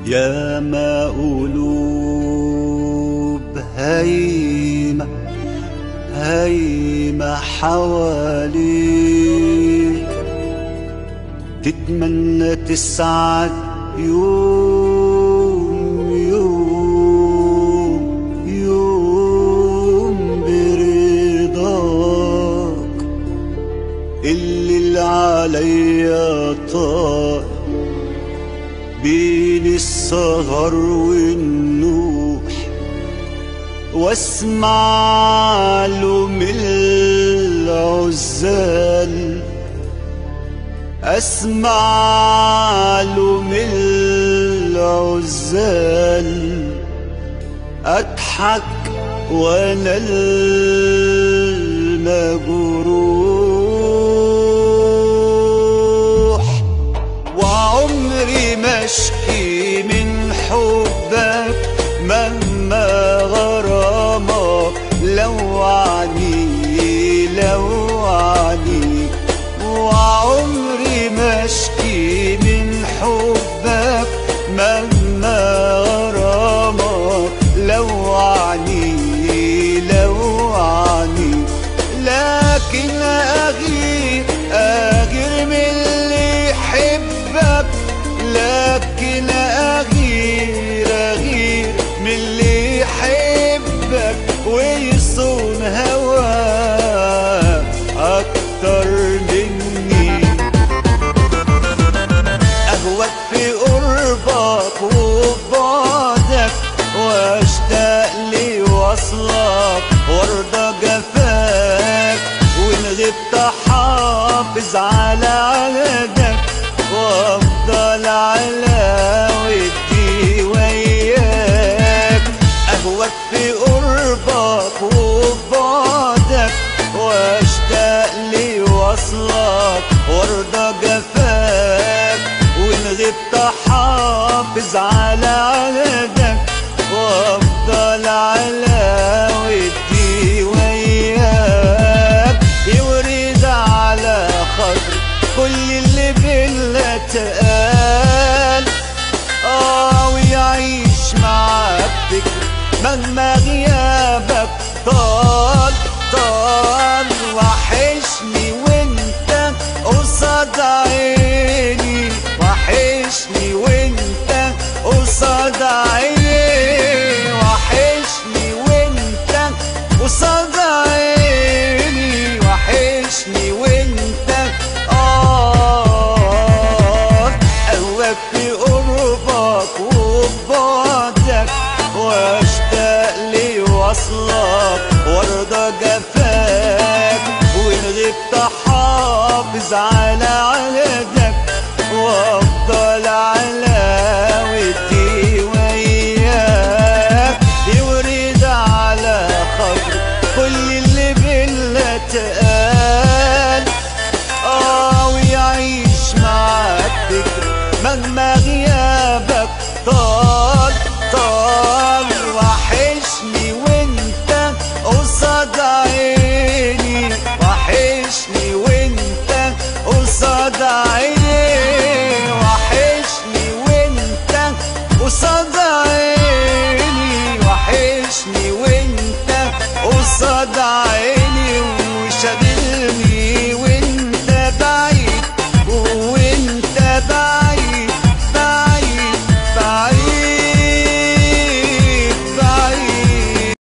يا ما قلوب هايمة هايمة حواليك تتمنى تسعد يوم يوم يوم برضاك اللي اللي عليا طار بين السهر والنوح واسمع له من العزال اسمع له من العزال اضحك وانا المجروح وعمري مشكي من حبك مهما غرامة لو عني لو عني وعمري مشكي من حبك مهما غرامة لو عني لو عني لكن أغير أغير من اللي يحبك لكن أغير أغير من اللي يحبك ويصون هواك أكتر مني أهوك في قربك وبعدك واشتاق لي وصلك وارضى جفاك وان غبت حافظ على عهدك وافضل على ودي وياك اهوك في قربك وبعدك واشتاق لي وصلك وارضى جفاك وان غبت حافظ على عهدك وافضل على ودي وياك يورد على خاطري كل اللي بينا اتقال اه ويعيش معاك فكري مهما غيابك طال طال وحشني وانت قصاد عيني وحشني وانت قصاد عيني وحشني وانت قصاد عيني وحشني وانت اه قوك في قربك وبعدك واشتاق لي وصلك وارضى جفاك وان غبت حافظ على عهدك وافضل على ودي وياك يورد على خاطري كل اللي بينا اتقال اه ويعيش معاك فكري مهما غيابك طال